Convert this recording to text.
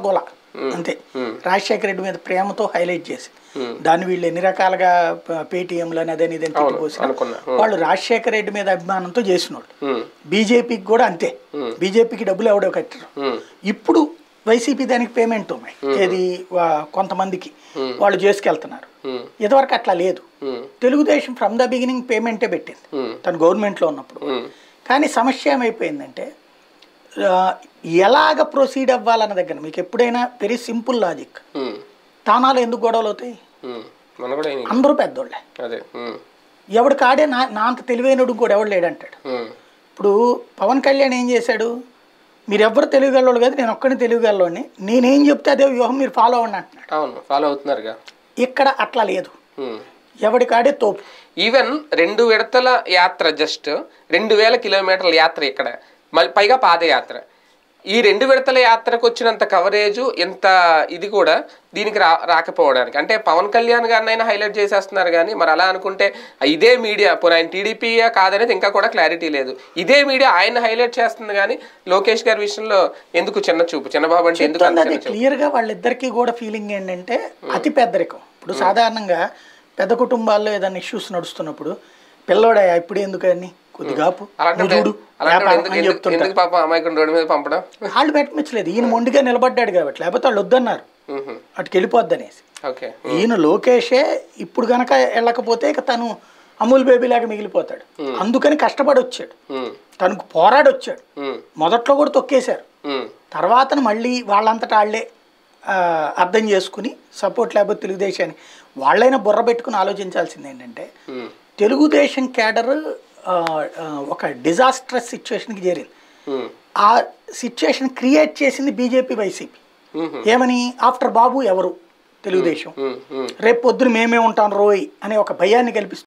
గొల అంతే రాజశేఖర రెడ్డి మీద ప్రేమతో హైలైట్ చేసి దాన్ని వీళ్ళు ఎన్ని రకాలుగా పేటీఎంలు అని అదని ఇదని తిట్టిపోసిన అనుకున్నా. వాళ్ళు రాజశేఖర రెడ్డి మీద అభిమానంతో చేసినోళ్ళు ఉమ్, బీజేపీకి కూడా అంతే బీజేపీకి డబ్బులు ఎవడో కట్టారు ఉమ్, ఇప్పుడు వైసీపీ దానికి పేమెంట్ ఉన్నాయి ఏది వా- కొంతమందికి వాళ్ళు చేసుకెళ్తున్నారు ఉమ్, ఇదివరకు అట్లా లేదు um, Telugu Desam from the beginning పేమెంటే పెట్టింది ఉమ్, తను గవర్నమెంట్లో ఉన్నప్పుడు ఉమ్, కానీ సమస్య ఏమైపోయిందంటే ఆ, ఎలాగ ప్రొసీడ్ అవ్వాలన్న దగ్గర మీకు ఎప్పుడైనా వెరీ సింపుల్ లాజిక్ ఉమ్, తానాలు ఎందుకు గొడవలు అవుతాయి ఉమ్. మొన్న కూడా అయినాయి. అందరూ పెద్దోళ్ళే అదే ఉమ్, ఎవడు కాడే నా నా అంత తెలివైనడు కూడా ఎవడు లేడంటాడు ఉమ్, ఇప్పుడు పవన్ కళ్యాణ్ ఏం చేశాడు మీరెవ్వరు తెలుగుగల్లోడు కాదు నేను ఒక్కడిని తెలుగుగల్లోని నేనేం చెప్తే అదే వ్యూహం మీరు ఫాలో అవ్వండి అంటున్నాడు అవును ఫాలో అవుతున్నారుగా ఇక్కడ అట్లా లేదు ఉమ్. ఎవడి కాడే తోపు ఈవెన్ రెండు విడతల యాత్ర జస్ట్ రెండు వేల కిలోమీటర్ల యాత్ర ఇక్కడ మళ్ళీ పైగా పాదయాత్ర ఈ రెండు విడతల యాత్రకు వచ్చినంత కవరేజ్ ఇంత ఇది కూడా దీనికి రా రాకపోవడానికి అంటే పవన్ కళ్యాణ్ గారినైనా హైలైట్ చేసేస్తున్నారు కానీ మరి అలా అనుకుంటే ఇదే మీడియా పోనీ ఆయన టీడీపీయా కాదనేది ఇంకా కూడా క్లారిటీ లేదు ఇదే మీడియా ఆయన హైలైట్ చేస్తుంది కానీ లోకేష్ గారి విషయంలో ఎందుకు చిన్న చూపు చిన్నబాబు అంటే ఎందుకు అంత అది చిన్న చూపు క్లియర్ గా వాళ్ళిద్దరికీ కూడా ఫీలింగ్ ఏంటంటే అతి పెద్దరికం ఇప్పుడు సాధారణంగా పెద్ద కుటుంబాల్లో ఏదైనా ఇష్యూస్ నడుస్తున్నప్పుడు పిల్లోడా ఇప్పుడు ఎందుకు అని కొద్దిగాపు అలాంటి నువ్వు చూడు అలాంటి వ్యాపారం ఎందుకు అని ఎందుకు చెప్తుంటారు ఎందుకు పాపం అమాయకుడు రోడ్డు మీద పంపడం వాళ్ళు పెట్టమించలేదు ఈయన మొండిగా నిలబడ్డాడు కాబట్టి లేకపోతే వాళ్ళు వద్దన్నారు మ్హూ. అటుకి వెళ్ళిపోద్ది అనేసి ఓకే ఈయన లోకేషే ఇప్పుడు గనక వెళ్ళకపోతే ఇక తను అమూల్ బేబీ లాగా మిగిలిపోతాడు అందుకని కష్టపడి వచ్చాడు మ్, తనకు పోరాడి వచ్చాడు మ్, మొదట్లో కూడా తొక్కేశారు మ్, తర్వాత మళ్ళీ వాళ్ళంతటా వాళ్ళే ఆ, అర్థం చేసుకుని సపోర్ట్ లేకపోతే తెలుగుదేశాన్ని వాళ్ళైనా బుర్ర పెట్టుకుని ఆలోచించాల్సింది ఏంటంటే మ్, తెలుగుదేశం క్యాడర్ ఆ, ఆ, ఒక డిజాస్ట్రస్ సిచ్యువేషన్కి చేరింది మ్, ఆ సిచ్యువేషన్ క్రియేట్ చేసింది బీజేపీ వైసీపీ మ్హూ. ఏమని ఆఫ్టర్ బాబు ఎవరు తెలుగుదేశం మ్, మ్, రేపు పొద్దున మేమే ఉంటాం రోయ్ అనే ఒక భయాన్ని కల్పిస్తుంది